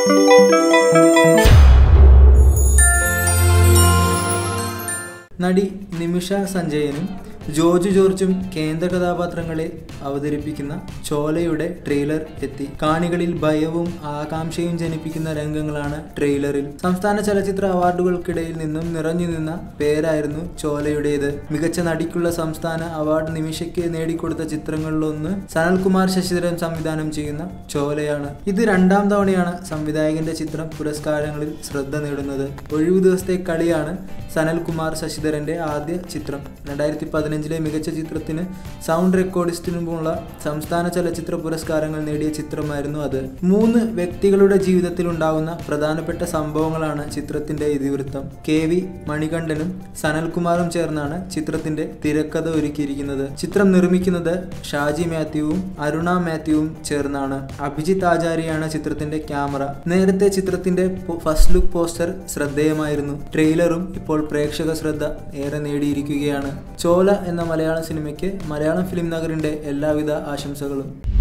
നടി നിമിഷ സഞ്ജയനും ജോർജ് ജോർജും കേന്ദ്ര കഥാപാത്രങ്ങളെ അവതരിപ്പിക്കുന്ന ചോലയുടെ ട്രെയിലർ എത്തി കാണികളിൽ ഭയവും ആകാംക്ഷയും ജനിപ്പിക്കുന്ന രംഗങ്ങളാണ് ട്രെയിലറിൽ സംസ്ഥാന ചലച്ചിത്ര അവാർഡുകൾക്കിടയിൽ നിന്നും നിറഞ്ഞു നിന്ന പേരായിരുന്നു ചോലയുടേത് മികച്ച നടിക്കുള്ള സംസ്ഥാന അവാർഡ് നിമിഷയ്ക്ക് നേടിക്കൊടുത്ത ചിത്രങ്ങളിലൊന്ന് സനൽകുമാർ ശശിധരൻ സംവിധാനം ചെയ്യുന്ന ചോലയാണ് ഇത് രണ്ടാം തവണയാണ് സംവിധായകന്റെ ചിത്രം പുരസ്കാരങ്ങളിൽ ശ്രദ്ധ നേടുന്നത് ഒഴിവു ദിവസത്തെ കളിയാണ് സനൽകുമാർ ശശിധരന്റെ ആദ്യ ചിത്രം രണ്ടായിരത്തി പതിനഞ്ചിലെ മികച്ച ചിത്രത്തിന് സൗണ്ട് റെക്കോർഡിസ്റ്റിനുമുള്ള സംസ്ഥാന ചലച്ചിത്ര പുരസ്കാരങ്ങൾ നേടിയ ചിത്രമായിരുന്നു അത് മൂന്ന് വ്യക്തികളുടെ ജീവിതത്തിൽ ഉണ്ടാകുന്ന പ്രധാനപ്പെട്ട സംഭവങ്ങളാണ് ചിത്രത്തിന്റെ ഇതിവൃത്തം കെ വി മണികണ്ഠനും സനൽകുമാറും ചേർന്നാണ് ചിത്രത്തിന്റെ തിരക്കഥ ഒരുക്കിയിരിക്കുന്നത് ചിത്രം നിർമ്മിക്കുന്നത് ഷാജി മാത്യുവും അരുണ മാത്യുവും ചേർന്നാണ് അഭിജിത്ത് ആചാര്യയാണ് ചിത്രത്തിന്റെ ക്യാമറ നേരത്തെ ചിത്രത്തിന്റെ പോ- ഫസ്റ്റ് ലുക്ക് പോസ്റ്റർ ശ്രദ്ധേയമായിരുന്നു ട്രെയിലറും ഇപ്പോൾ പ്രേക്ഷക ശ്രദ്ധ ഏറെ നേടിയിരിക്കുകയാണ് ചോല എന്ന മലയാള സിനിമയ്ക്ക് മലയാളം ഫിലിം നഗറിന്റെ എല്ലാവിധ ആശംസകളും